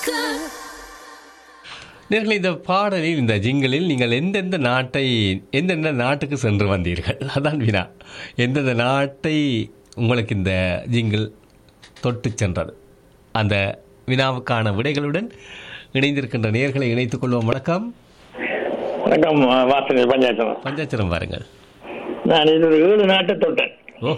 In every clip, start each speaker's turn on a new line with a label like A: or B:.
A: நேர்களை இந்த பாடலில் இந்த ஜிங்கிளில் நீங்கள் எந்தெந்த நாட்டை எந்தெந்த நாட்டுக்கு சென்று வந்தீர்கள் அதான் வினா எந்தெந்த நாட்டை உங்களுக்கு இந்த ஜிங்கிள் தொட்டு சென்றது அந்த வினாவுக்கான விடைகளுடன் இணைந்திருக்கின்ற நேர்களை இணைத்துக் கொள்வோம் வணக்கம்
B: வணக்கம் வாசகர் பஞ்சாயத்து
A: பஞ்சாச்சரம் பாருங்கள்
B: நான் இது ஒரு ஏழு நாட்டை தொட்டேன்
A: ஓ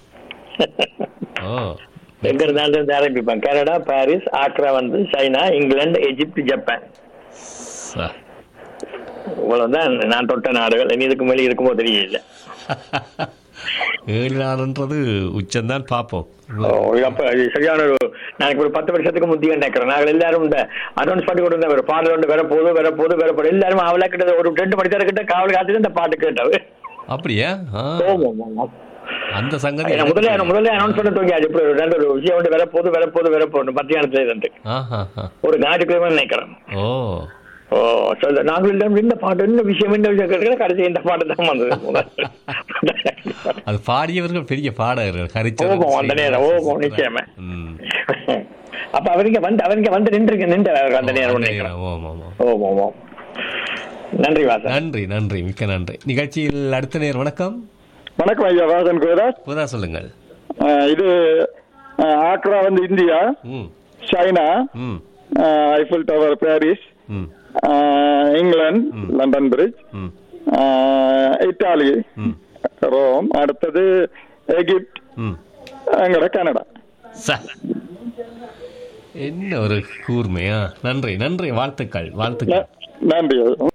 A: ஓ
B: எங்க இருந்தாலும் இருந்து ஆரம்பிப்பேன் கனடா பாரிஸ் ஆக்ரா வந்து சைனா இங்கிலாந்து எகிப்து ஜப்பான்
A: ச.
B: இவ்வளவுதான் நான் தொட்ட நாடுகள் இனி இதுக்கு மேலே இருக்குமோ தெரியல
A: ஏழு நாள்ன்றது உச்சம்தான் பார்ப்போம்
B: ஓ, அப்ப இது சரியான ஒரு நான் ஒரு பத்து வருஷத்துக்கு முந்தைய நினைக்கிறேன் நாங்கள் எல்லாரும் இந்த அட்வான்ஸ் பாட்டு கொண்டு வந்த ஒரு பாடல் ஒன்று வேற போதும் வேற போதும் வேற போதும் எல்லாரும் அவளா கிட்ட ஒரு ரெண்டு மணி நேரம் கிட்ட காவல் காத்துட்டு இந்த பாட்டு கேட்டவு
A: அப்படியா ஆ, அந்த சங்கதி
B: ஏன்னா முதல்ல முதல்ல அனௌன்ஸ் பண்ண தூங்கியாச்சு இப்படி ஒரு ரெண்டு ஒரு விஷயம் வந்து வேற போது வேற போது வேற போது மத்தியானத்துல இருந்து
A: ஆஹா ஆ.
B: ஒரு ஞாயிற்றுக்கிழமை நினைக்கிறேன்
A: ஓ
B: ஓ சொல்ல நாங்கள் எல்லாம் இந்த பாட்டு என்ன விஷயம் என்ன விஷயம் கேட்கிற கடைசி இந்த பாட்டு தான் வந்தது
A: அது பாடியவர்கள் பெரிய பாடகர்கள் ஹரிச்சரன்
B: ஓகோ அந்த நேரம் ஓகோ
A: ஸ்ரீனிவாசன்.
B: நிச்சயமா
A: ம்.
B: அப்ப அவருங்க வந்து அவருங்க வந்து நின்று நின்று அந்த நேரம்
A: அந்த
B: நினைக்கிறேன்
A: நேரம், ஆமாம், ஆமாம்.
B: ஓ ஓ ஓ நன்றி வாசன்
A: நன்றி நன்றி மிக்க நன்றி நிகழ்ச்சியில் அடுத்த நேர் வணக்கம்
C: வணக்கம் ஐயா வாசன் கோதாஸ்
A: புதா சொல்லுங்கள்
C: அஹ் இது அஹ், ஆக்ரா வந்து இந்தியா
A: ம்
C: சைனா
A: ம்
C: அஹ், ஐஃபில் டவர் பாரிஸ்
A: ம்
C: அஹ், இங்கிலாந்து லண்டன் பிரிட்ஜ்
A: ம்
C: அஹ், இத்தாலி
A: ம்
C: ரோம் அடுத்தது எகிப்ட்
A: ம்
C: எங்கட கனடா
A: ச. என்ன ஒரு கூர்மையா நன்றி நன்றி வாழ்த்துக்கள் வாழ்த்துக்கள்
C: ந- நன்றி